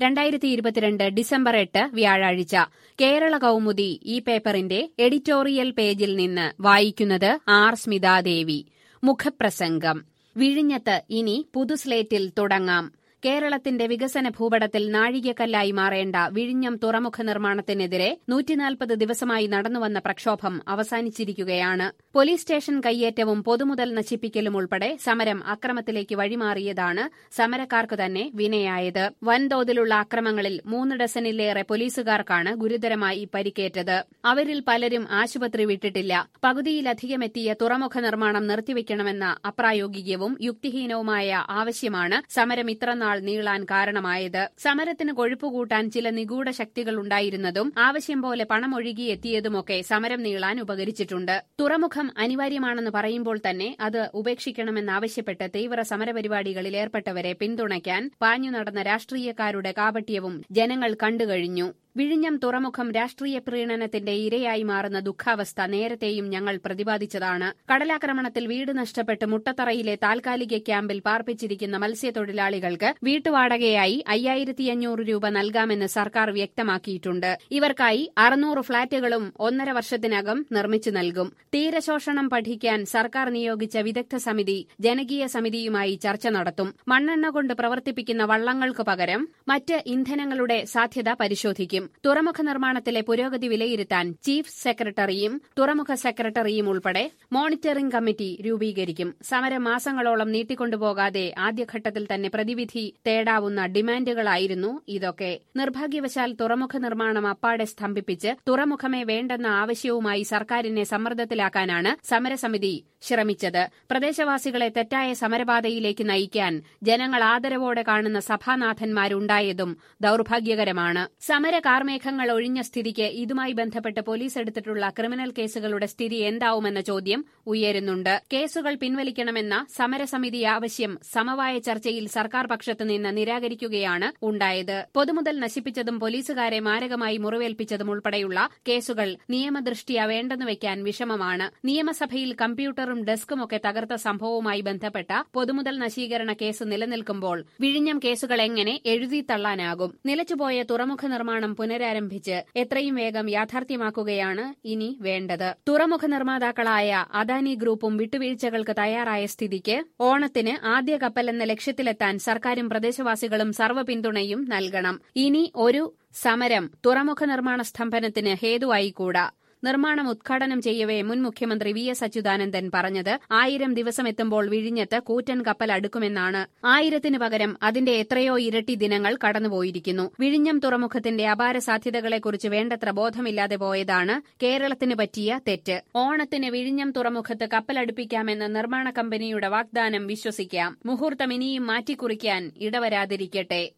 രണ്ടായിരത്തി ഇരുപത്തിരണ്ട് ഡിസംബർ എട്ട് വ്യാഴാഴ്ച കേരള കൗമുദി ഈ പേപ്പറിന്റെ എഡിറ്റോറിയൽ പേജിൽ നിന്ന് വായിക്കുന്നത് ആർ സ്മിതാദേവി മുഖപ്രസംഗം വിഴിഞ്ഞത്ത് ഇനി പുതുസ്ലേറ്റിൽ തുടങ്ങാം കേരളത്തിന്റെ വികസന ഭൂപടത്തിൽ നാഴികക്കല്ലായി മാറേണ്ട വിഴിഞ്ഞം തുറമുഖ നിർമ്മാണത്തിനെതിരെ നൂറ്റിനാൽപ്പത് ദിവസമായി നടന്നുവന്ന പ്രക്ഷോഭം അവസാനിച്ചിരിക്കുകയാണ് പോലീസ് സ്റ്റേഷൻ കയ്യേറ്റവും പൊതുമുതൽ നശിപ്പിക്കലും ഉൾപ്പെടെ സമരം അക്രമത്തിലേക്ക് വഴിമാറിയതാണ് സമരക്കാർക്ക് തന്നെ വിനയായത് വൻതോതിലുള്ള അക്രമങ്ങളിൽ മൂന്ന് ഡസനിലേറെ പോലീസുകാർക്കാണ് ഗുരുതരമായി പരിക്കേറ്റത് അവരിൽ പലരും ആശുപത്രി വിട്ടിട്ടില്ല പകുതിയിലധികമെത്തിയ തുറമുഖ നിർമ്മാണം നിർത്തിവെക്കണമെന്ന അപ്രായോഗികവും യുക്തിഹീനവുമായ ആവശ്യമാണ് സമരം ഇത്രനാൾ നീളാൻ കാരണമായത് സമരത്തിന് കൊഴുപ്പുകൂട്ടാൻ ചില നിഗൂഢ ശക്തികളുണ്ടായിരുന്നതും ആവശ്യം പോലെ പണമൊഴുകിയെത്തിയതുമൊക്കെ സമരം നീളാൻ ഉപകരിച്ചിട്ടുണ്ട് തുറമുഖം അനിവാര്യമാണെന്ന് പറയുമ്പോൾ തന്നെ അത് ഉപേക്ഷിക്കണമെന്നാവശ്യപ്പെട്ട് തീവ്ര സമരപരിപാടികളിൽ ഏർപ്പെട്ടവരെ പിന്തുണയ്ക്കാൻ പാഞ്ഞു നടന്ന രാഷ്ട്രീയക്കാരുടെ കാപട്യവും ജനങ്ങൾ കണ്ടുകഴിഞ്ഞു വിഴിഞ്ഞം തുറമുഖം രാഷ്ട്രീയ പ്രീണനത്തിന്റെ ഇരയായി മാറുന്ന ദുഃഖാവസ്ഥ നേരത്തെയും ഞങ്ങൾ പ്രതിപാദിച്ചതാണ് കടലാക്രമണത്തിൽ വീട് നഷ്ടപ്പെട്ട് മുട്ടത്തറയിലെ താൽക്കാലിക ക്യാമ്പിൽ പാർപ്പിച്ചിരിക്കുന്ന മത്സ്യത്തൊഴിലാളികൾക്ക് വീട്ടുവാടകയായി അയ്യായിരത്തി അഞ്ഞൂറ് രൂപ നൽകാമെന്ന് സർക്കാർ വ്യക്തമാക്കിയിട്ടുണ്ട് ഇവർക്കായി അറുന്നൂറ് ഫ്ളാറ്റുകളും ഒന്നര വർഷത്തിനകം നിർമ്മിച്ചു നൽകും തീരശോഷണം പഠിക്കാൻ സർക്കാർ നിയോഗിച്ച വിദഗ്ധ സമിതി ജനകീയ സമിതിയുമായി ചർച്ച നടത്തും മണ്ണെണ്ണ കൊണ്ട് പ്രവർത്തിപ്പിക്കുന്ന വള്ളങ്ങൾക്ക് പകരം മറ്റ് ഇന്ധനങ്ങളുടെ സാധ്യത പരിശോധിക്കും തുറമുഖ നിർമ്മാണത്തിലെ പുരോഗതി വിലയിരുത്താൻ ചീഫ് സെക്രട്ടറിയും തുറമുഖ സെക്രട്ടറിയും ഉൾപ്പെടെ മോണിറ്ററിംഗ് കമ്മിറ്റി രൂപീകരിക്കും സമരം മാസങ്ങളോളം നീട്ടിക്കൊണ്ടുപോകാതെ ആദ്യഘട്ടത്തിൽ തന്നെ പ്രതിവിധി തേടാവുന്ന ഡിമാൻഡുകളായിരുന്നു ഇതൊക്കെ നിർഭാഗ്യവശാൽ തുറമുഖ നിർമ്മാണം അപ്പാടെ സ്തംഭിപ്പിച്ച് തുറമുഖമേ വേണ്ടെന്ന ആവശ്യവുമായി സർക്കാരിനെ സമ്മർദ്ദത്തിലാക്കാനാണ് സമരസമിതി ശ്രമിച്ചത് പ്രദേശവാസികളെ തെറ്റായ സമരപാതയിലേക്ക് നയിക്കാൻ ജനങ്ങൾ ആദരവോടെ കാണുന്ന സഭാനാഥന്മാരുണ്ടായതും ദൌർഭാഗ്യകരമാണ് സമര കാർമേഘങ്ങൾ ഒഴിഞ്ഞ സ്ഥിതിക്ക് ഇതുമായി ബന്ധപ്പെട്ട് പോലീസ് എടുത്തിട്ടുള്ള ക്രിമിനൽ കേസുകളുടെ സ്ഥിതി എന്താവുമെന്ന ചോദ്യം ഉയരുന്നുണ്ട് കേസുകൾ പിൻവലിക്കണമെന്ന സമരസമിതി ആവശ്യം സമവായ ചർച്ചയിൽ സർക്കാർ പക്ഷത്തു നിന്ന് നിരാകരിക്കുകയാണ് ഉണ്ടായത് പൊതുമുതൽ നശിപ്പിച്ചതും പോലീസുകാരെ മാരകമായി മുറിവേൽപ്പിച്ചതും ഉൾപ്പെടെയുള്ള കേസുകൾ നിയമദൃഷ്ട്യാ വേണ്ടെന്ന് വയ്ക്കാൻ വിഷമമാണ് നിയമസഭയിൽ കമ്പ്യൂട്ടറും ഡെസ്കുമൊക്കെ തകർത്ത സംഭവവുമായി ബന്ധപ്പെട്ട പൊതുമുതൽ നശീകരണ കേസ് നിലനിൽക്കുമ്പോൾ വിഴിഞ്ഞം കേസുകൾ എങ്ങനെ എഴുതിത്തള്ളാനാകും നിലച്ചുപോയ തുറമുഖ നിർമ്മാണം പുനരാരംഭിച്ച് എത്രയും വേഗം യാഥാർത്ഥ്യമാക്കുകയാണ് ഇനി വേണ്ടത് തുറമുഖ നിർമ്മാതാക്കളായ അദാനി ഗ്രൂപ്പും വിട്ടുവീഴ്ചകൾക്ക് തയ്യാറായ സ്ഥിതിക്ക് ഓണത്തിന് ആദ്യ കപ്പൽ എന്ന ലക്ഷ്യത്തിലെത്താൻ സർക്കാരും പ്രദേശവാസികളും സർവ്വ പിന്തുണയും നൽകണം ഇനി ഒരു സമരം തുറമുഖ നിർമ്മാണ സ്തംഭനത്തിന് ഹേതുവായിക്കൂടാ നിർമ്മാണം ഉദ്ഘാടനം ചെയ്യവേ മുൻ മുഖ്യമന്ത്രി വി എസ് അച്യുതാനന്ദൻ പറഞ്ഞത് ആയിരം ദിവസമെത്തുമ്പോൾ വിഴിഞ്ഞത്ത് കൂറ്റൻ കപ്പൽ അടുക്കുമെന്നാണ് ആയിരത്തിനു പകരം അതിന്റെ എത്രയോ ഇരട്ടി ദിനങ്ങൾ കടന്നുപോയിരിക്കുന്നു വിഴിഞ്ഞം തുറമുഖത്തിന്റെ അപാര സാധ്യതകളെക്കുറിച്ച് വേണ്ടത്ര ബോധമില്ലാതെ പോയതാണ് കേരളത്തിന് പറ്റിയ തെറ്റ് ഓണത്തിന് വിഴിഞ്ഞം തുറമുഖത്ത് കപ്പലടുപ്പിക്കാമെന്ന നിർമ്മാണ കമ്പനിയുടെ വാഗ്ദാനം വിശ്വസിക്കാം മുഹൂർത്തം ഇനിയും മാറ്റിക്കുറിക്കാൻ ഇടവരാതിരിക്കട്ടെ